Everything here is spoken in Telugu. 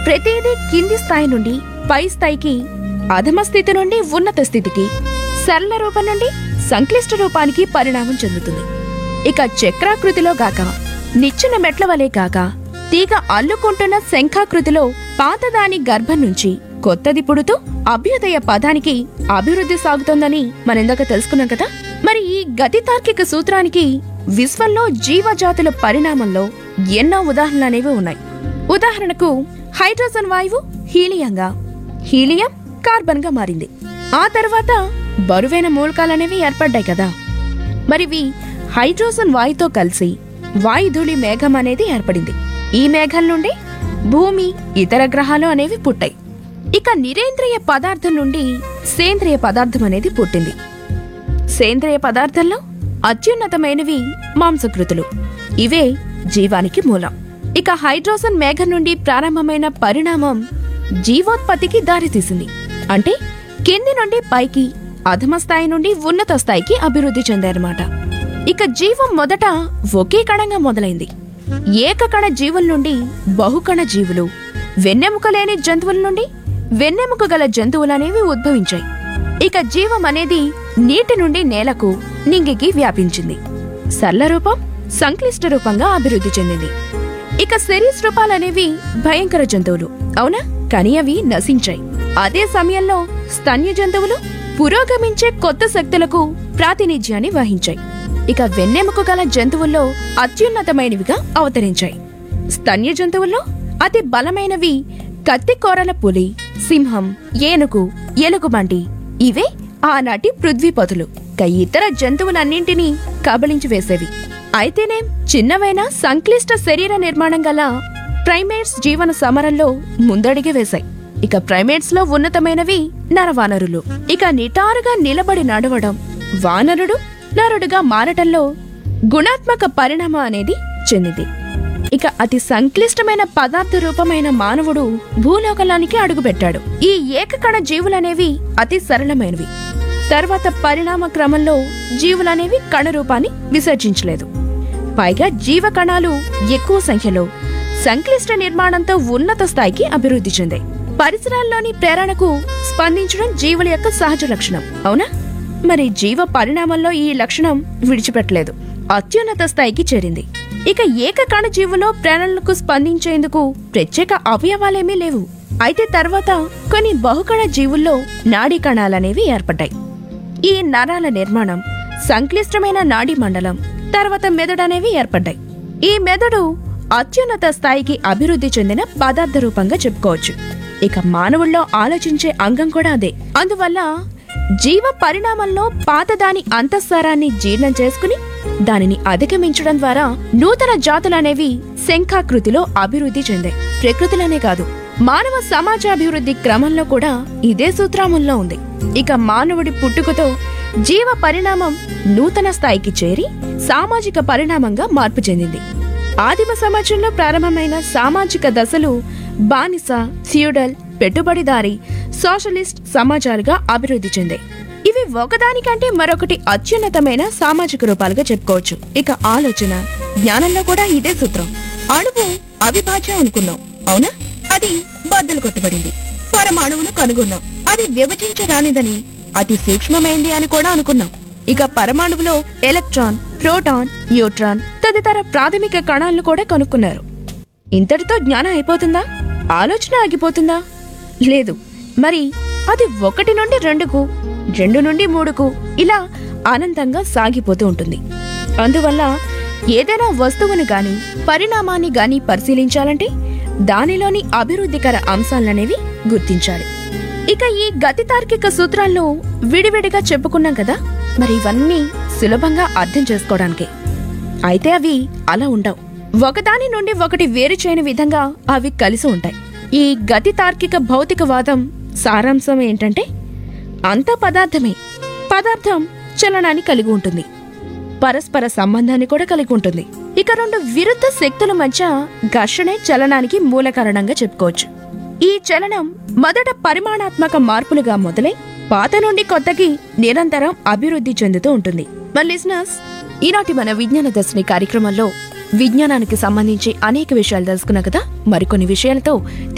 ప్రతిదీ కింది స్థాయి నుండి పై స్థాయికి అధమ స్థితి నుండి ఉన్నత స్థితికి సరళ రూపం నుండి సంక్లిష్ట రూపానికి పరిణామం చెందుతుంది ఇక చక్రాకృతిలో గాక నిచ్చిన మెట్ల వలె కాక తీగ అల్లుకుంటున్న శంఖాకృతిలో పాతదాని గర్భం నుంచి కొత్తది పుడుతూ అభ్యుదయ పదానికి అభివృద్ధి సాగుతోందని మనందాక తెలుసుకున్నాం కదా మరి ఈ గతి తార్కిక సూత్రానికి విశ్వంలో జీవజాతుల పరిణామంలో ఎన్నో ఉదాహరణలు అనేవి ఉన్నాయి ఉదాహరణకు హైడ్రోజన్ వాయువు హీలియంగా హీలియం కార్బన్ గా మారింది ఆ తర్వాత బరువైన మూలకాలనేవి ఏర్పడ్డాయి కదా మరివి హైడ్రోజన్ వాయుతో కలిసి వాయుధూళి మేఘం అనేది ఏర్పడింది ఈ మేఘం నుండి భూమి ఇతర గ్రహాలు అనేవి పుట్టాయి ఇక నిరేంద్రియ పదార్థం నుండి సేంద్రియ పదార్థం అనేది పుట్టింది సేంద్రియ పదార్థంలో అత్యున్నతమైనవి మాంసకృతులు ఇవే జీవానికి మూలం ఇక హైడ్రోజన్ మేఘం నుండి ప్రారంభమైన పరిణామం జీవోత్పత్తికి దారితీసింది అంటే కింది నుండి పైకి అధమ స్థాయి నుండి ఉన్నత స్థాయికి అభివృద్ధి చెందారన్నమాట ఇక జీవం మొదట ఒకే కణంగా మొదలైంది ఏకకణ జీవుల నుండి బహుకణ జీవులు వెన్నెముక లేని జంతువుల నుండి వెన్నెముక గల జంతువులనేవి ఉద్భవించాయి ఇక జీవం అనేది నీటి నుండి నేలకు నింగికి వ్యాపించింది సరళ రూపం సంక్లిష్ట రూపంగా అభివృద్ధి చెందింది ఇక శరీస్ రూపాలనేవి భయంకర జంతువులు అవునా కానీ అవి నశించాయి అదే సమయంలో స్తన్య జంతువులు పురోగమించే కొత్త శక్తులకు ప్రాతినిధ్యాన్ని వహించాయి ఇక వెన్నెముక గల జంతువుల్లో అత్యున్నతమైనవిగా అవతరించాయి స్తన్య జంతువుల్లో అతి బలమైనవి కత్తికోరల పులి సింహం ఏనుగు ఎలుగుబంటి ఇవే ఆనాటి పృథ్వీపతులు ఇక ఇతర జంతువులన్నింటినీ కబళించి వేసేవి అయితేనేం చిన్నవైన సంక్లిష్ట శరీర నిర్మాణం గల ప్రైమేట్స్ జీవన సమరంలో ముందడిగి వేశాయి ఇక ప్రైమేట్స్ లో ఉన్నతమైనవి నరవానరులు ఇక నిటారుగా నిలబడి నడవడం వానరుడు నరుడుగా మారటంలో గుణాత్మక పరిణామం అనేది చెందింది ఇక అతి సంక్లిష్టమైన పదార్థ రూపమైన మానవుడు భూలోకలానికి అడుగుపెట్టాడు ఈ ఏకకణ జీవులనేవి అతి సరళమైనవి తర్వాత పరిణామ క్రమంలో జీవులనేవి కణ రూపాన్ని విసర్జించలేదు పైగా జీవ కణాలు ఎక్కువ సంఖ్యలో సంక్లిష్ట నిర్మాణంతో ఉన్నత స్థాయికి అభివృద్ధి చెందాయి పరిసరాల్లోని ప్రేరణకు స్పందించడం జీవుల యొక్క సహజ లక్షణం అవునా మరి జీవ పరిణామంలో ఈ లక్షణం విడిచిపెట్టలేదు అత్యున్నత స్థాయికి చేరింది ఇక ఏకకణ జీవులో ప్రేరణలకు స్పందించేందుకు ప్రత్యేక అవయవాలేమీ లేవు అయితే తర్వాత కొన్ని బహుకణ జీవుల్లో నాడీ కణాలనేవి ఏర్పడ్డాయి ఈ నరాల నిర్మాణం సంక్లిష్టమైన నాడీ మండలం తర్వాత మెదడు అనేవి ఏర్పడ్డాయి ఈ మెదడు అత్యున్నత స్థాయికి అభివృద్ధి చెందిన పదార్థ రూపంగా చెప్పుకోవచ్చు ఇక మానవుల్లో ఆలోచించే అంగం కూడా అదే అందువల్ల జీవ పరిణామంలో పాతదాని అంతఃసారాన్ని జీర్ణం చేసుకుని దానిని అధిగమించడం ద్వారా నూతన జాతులనేవి శంఖాకృతిలో అభివృద్ధి చెందాయి ప్రకృతిలోనే కాదు మానవ సమాజాభివృద్ధి క్రమంలో కూడా ఇదే సూత్రాముల్లో ఉంది ఇక మానవుడి పుట్టుకతో జీవ పరిణామం నూతన స్థాయికి చేరి సామాజిక పరిణామంగా మార్పు చెందింది ఆదిమ సమాజంలో ప్రారంభమైన సామాజిక దశలు బానిస ఫ్యూడల్ పెట్టుబడిదారి సోషలిస్ట్ సమాజాలుగా అభివృద్ధి చెందాయి ఇవి ఒకదానికంటే మరొకటి అత్యున్నతమైన సామాజిక రూపాలుగా చెప్పుకోవచ్చు ఇక ఆలోచన జ్ఞానంలో కూడా ఇదే సూత్రం అణువు అవిభాజ్యం అనుకున్నాం అవునా అది బద్దలు కొట్టబడింది పరమాణువును కనుగొన్నాం అది విభజించరానిదని అతి సూక్ష్మమైంది అని కూడా అనుకున్నాం ఇక పరమాణువులో ఎలక్ట్రాన్ ప్రోటాన్ న్యూట్రాన్ తదితర ప్రాథమిక కణాలను కూడా కనుక్కున్నారు ఇంతటితో జ్ఞానం అయిపోతుందా ఆలోచన ఆగిపోతుందా లేదు మరి అది ఒకటి నుండి రెండుకు రెండు నుండి మూడుకు ఇలా అనంతంగా సాగిపోతూ ఉంటుంది అందువల్ల ఏదైనా వస్తువును గాని పరిణామాన్ని గాని పరిశీలించాలంటే దానిలోని అభివృద్ధికర అంశాలనేవి గుర్తించాలి ఇక ఈ గతి తార్కిక సూత్రాలను విడివిడిగా చెప్పుకున్నాం కదా మరి ఇవన్నీ సులభంగా అర్థం చేసుకోవడానికే అయితే అవి అలా ఉండవు ఒకదాని నుండి ఒకటి వేరు చేయని విధంగా అవి కలిసి ఉంటాయి ఈ గతి తార్కిక భౌతికవాదం సారాంశం ఏంటంటే అంతా పదార్థమే పదార్థం చలనాన్ని కలిగి ఉంటుంది పరస్పర సంబంధాన్ని కూడా కలిగి ఉంటుంది ఇక రెండు విరుద్ధ శక్తుల మధ్య ఘర్షణే చలనానికి మూల కారణంగా చెప్పుకోవచ్చు ఈ చలనం మొదట పరిమాణాత్మక మార్పులుగా మొదలై పాత నుండి కొత్తకి నిరంతరం అభివృద్ధి చెందుతూ ఉంటుంది మరి లిసనర్స్ ఈనాటి మన విజ్ఞాన దర్శిని కార్యక్రమంలో విజ్ఞానానికి సంబంధించి అనేక విషయాలు తెలుసుకున్నా కదా మరికొన్ని విషయాలతో